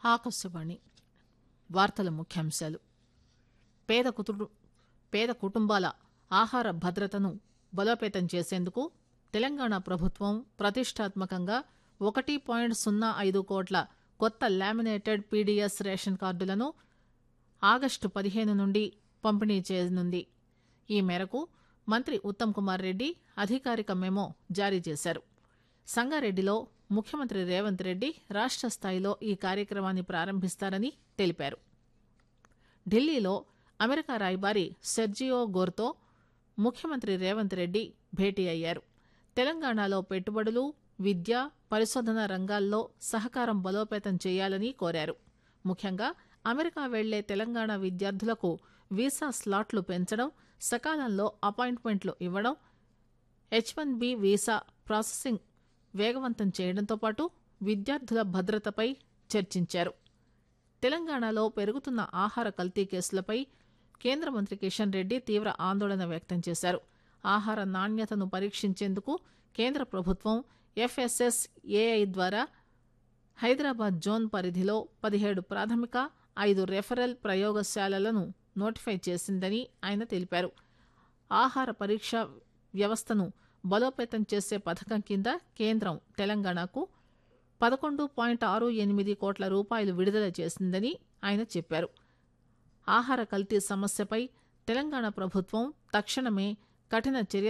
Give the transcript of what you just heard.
ఆకాశవాణి వార్తల ముఖ్యాంశాలు పేద కుటు పేద కుటుంబాల ఆహార భద్రతను బలోపేతం చేసేందుకు తెలంగాణ ప్రభుత్వం ప్రతిష్టాత్మకంగా ఒకటి పాయింట్ సున్నా ఐదు కోట్ల కొత్త లామినేటెడ్ పీడీఎస్ రేషన్ కార్డులను ఆగస్టు పదిహేను నుండి పంపిణీ చేయనుంది ఈ మేరకు మంత్రి ఉత్తమ్ కుమార్ రెడ్డి అధికారిక మెమో జారీ చేశారు సంగారెడ్డిలో ముఖ్యమంత్రి రేవంత్ రెడ్డి రాష్ట స్థాయిలో ఈ కార్యక్రమాన్ని ప్రారంభిస్తారని తెలిపారు ఢిల్లీలో అమెరికా రాయబారి సెర్జియో గోర్తో ముఖ్యమంత్రి రేవంత్ రెడ్డి భేటీ అయ్యారు తెలంగాణలో పెట్టుబడులు విద్య పరిశోధన రంగాల్లో సహకారం బలోపేతం చేయాలని కోరారు ముఖ్యంగా అమెరికా వెళ్లే తెలంగాణ విద్యార్థులకు వీసా స్లాట్లు పెంచడం సకాలంలో అపాయింట్మెంట్లు ఇవ్వడం H one B visa processing వేగవంతం చేయడంతో పాటు విద్యార్థుల భద్రతపై చర్చించారు తెలంగాణలో పెరుగుతున్న ఆహార కల్తీ కేసులపై కేంద్ర మంత్రి కిషన్ రెడ్డి తీవ్ర ఆందోళన వ్యక్తం చేశారు ఆహార నాణ్యతను పరీక్షించేందుకు కేంద్ర ప్రభుత్వం ఎఫ్ఎస్ఎస్ఏఐ ద్వారా హైదరాబాద్ జోన్ పరిధిలో పదిహేడు ప్రాథమిక ఐదు రెఫరల్ ప్రయోగశాలలను నోటిఫై చేసిందని ఆయన తెలిపారు ఆహార పరీక్ష వ్యవస్థను బలోపేతం చేసే పథకం కింద కేంద్రం తెలంగాణకు పదకొండు పాయింట్ ఆరు ఎనిమిది కోట్ల రూపాయలు విడుదల చేసిందని ఆయన చెప్పారు ఆహార కల్తీ సమస్యపై తెలంగాణ ప్రభుత్వం తక్షణమే కఠిన చర్య